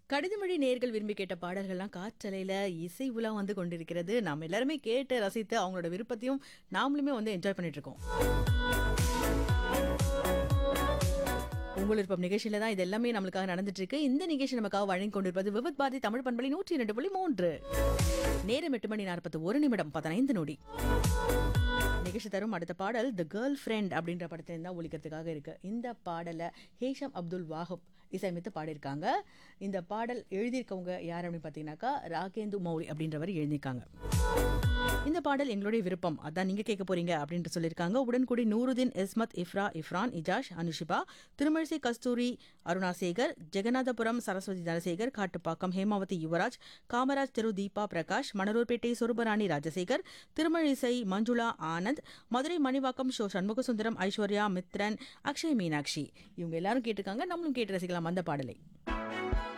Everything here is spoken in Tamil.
கடிதமொழி நேர்கள் விரும்பி கேட்ட பாடல்கள்லாம் காற்றலையில் இசை உலா வந்து கொண்டிருக்கிறது நாம் எல்லாருமே கேட்டு ரசித்து அவங்களோட விருப்பத்தையும் நாமளுமே வந்து என்ஜாய் பண்ணிட்டு இருக்கோம் உங்கள் விருப்பம் நிகழ்ச்சியில தான் இது எல்லாமே நம்மளுக்காக நடந்துட்டு இருக்கு இந்த நிகழ்ச்சி நமக்காக வழங்கி கொண்டிருப்பது விபத் பாதி தமிழ் பண்பலை நூற்றி இரண்டு புள்ளி மூன்று நேரம் எட்டு மணி நாற்பத்தி ஒரு நிமிடம் பதினைந்து நொடி நிகழ்ச்சி தரும் அடுத்த பாடல் தி கேர்ள் ஃப்ரெண்ட் அப்படின்ற படத்துல தான் ஒழிக்கிறதுக்காக இருக்கு இந்த பாடலை ஹேஷம் அப்துல் வாஹப் இசையமைத்து பாடியிருக்காங்க இந்த பாடல் எழுதியிருக்கவங்க யார் அப்படின்னு பார்த்தீங்கன்னாக்கா ராகேந்து மௌரி அப்படின்றவர் எழுதியிருக்காங்க இந்த பாடல் எங்களுடைய விருப்பம் அதான் நீங்க கேட்க போறீங்க அப்படின்ட்டு சொல்லியிருக்காங்க உடன்குடி நூருதீன் இஸ்மத் இஃப்ரா இஃப்ரான் இஜாஷ் அனுஷிபா திருமழிசை கஸ்தூரி அருணாசேகர் ஜெகநாதபுரம் சரஸ்வதி தனசேகர் காட்டுப்பாக்கம் ஹேமாவதி யுவராஜ் காமராஜ் திரு தீபா பிரகாஷ் மணலூர்பேட்டை சொருபராணி ராஜசேகர் திருமழிசை மஞ்சுளா ஆனந்த் மதுரை மணிவாக்கம் ஷோ சண்முகசுந்தரம் ஐஸ்வர்யா மித்ரன் அக்ஷய் மீனாட்சி இவங்க எல்லாரும் கேட்டிருக்காங்க நம்மளும் கேட்டு ரசிக்கலாம் அந்த பாடலை